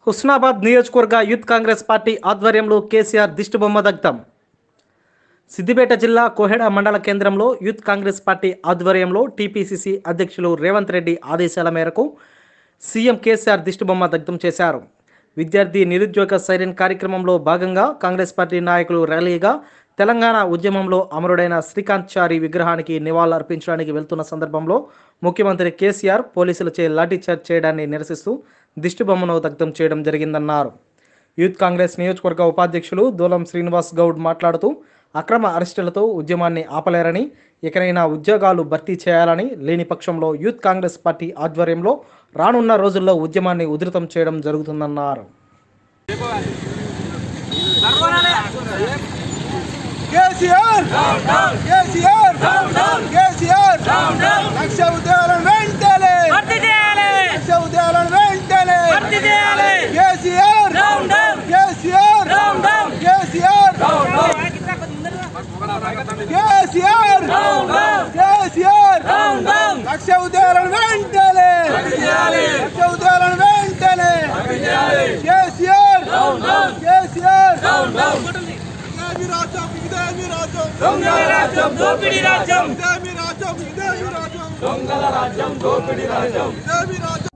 హుస్నాబాద్ నియోజకవర్గ youth Congress party ఆధ్వర్యంలో కేసీఆర్ దిష్టిబొమ్మ దగ్ధం సిద్దిపేట జిల్లా కోహెడ మండల కేంద్రంలో యూత్ కాంగ్రెస్ పార్టీ ఆధ్వర్యంలో టీపీసీసీ అధ్యక్షులు రేవంత్ రెడ్డి ఆదేశాల మేరకు సీఎం కేసీఆర్ దిష్టిబొమ్మ దగ్ధం చేశారు విద్యార్థి నిరుద్యోగ సైరన్ కార్యక్రమంలో భాగంగా కాంగ్రెస్ పార్టీ నాయకులు ర్యాలీగా తెలంగాణ ఉద్యమంలో అమరుడైన శ్రీకాంత్ చారి విగ్రహానికి నివాళులర్పించడానికి వెళ్తున్న సందర్భంలో ముఖ్యమంత్రి కేసీఆర్ పోలీసులచే లాఠీచార్జ్ చేయడాన్ని నిరసిస్తూ దిష్టిబొమ్మను దగ్ధం చేయడం జరిగిందన్నారు యూత్ కాంగ్రెస్ నియోజకవర్గ ఉపాధ్యక్షులు దూలం శ్రీనివాస్ గౌడ్ మాట్లాడుతూ అక్రమ అరెస్టులతో ఉద్యమాన్ని ఆపలేరని ఎకరైనా ఉద్యోగాలు భర్తీ చేయాలని లేని పక్షంలో యూత్ కాంగ్రెస్ పార్టీ ఆధ్వర్యంలో రానున్న రోజుల్లో ఉద్యమాన్ని ఉధృతం చేయడం జరుగుతుందన్నారు కేసీఆర్ కేసీఆర్ కేసీఆర్ లక్ష ఉద్యోగాలను వెంటనే భర్తీ చేయాలి లక్ష ఉద్యోగాలను వెంటనే భర్తీ చేయాలి KCR down down KCR down down KCR KCR down down KCR down down లక్ష ఉద్యోగాలను వెంటనే లక్ష ఉద్యోగాలను వెంటనే కేసీఆర్ కేసీఆర్ ఇదేమి రాజ్యం ఇదేమి రాజ్యం దొంగల రాజ్యం దోపిడీ రాజ్యం ఇదేమి రాజ్యం ఇదేమి రాజ్యం దొంగల రాజ్యం దోపిడీ రాజ్యం ఇదేమి రాజ్యం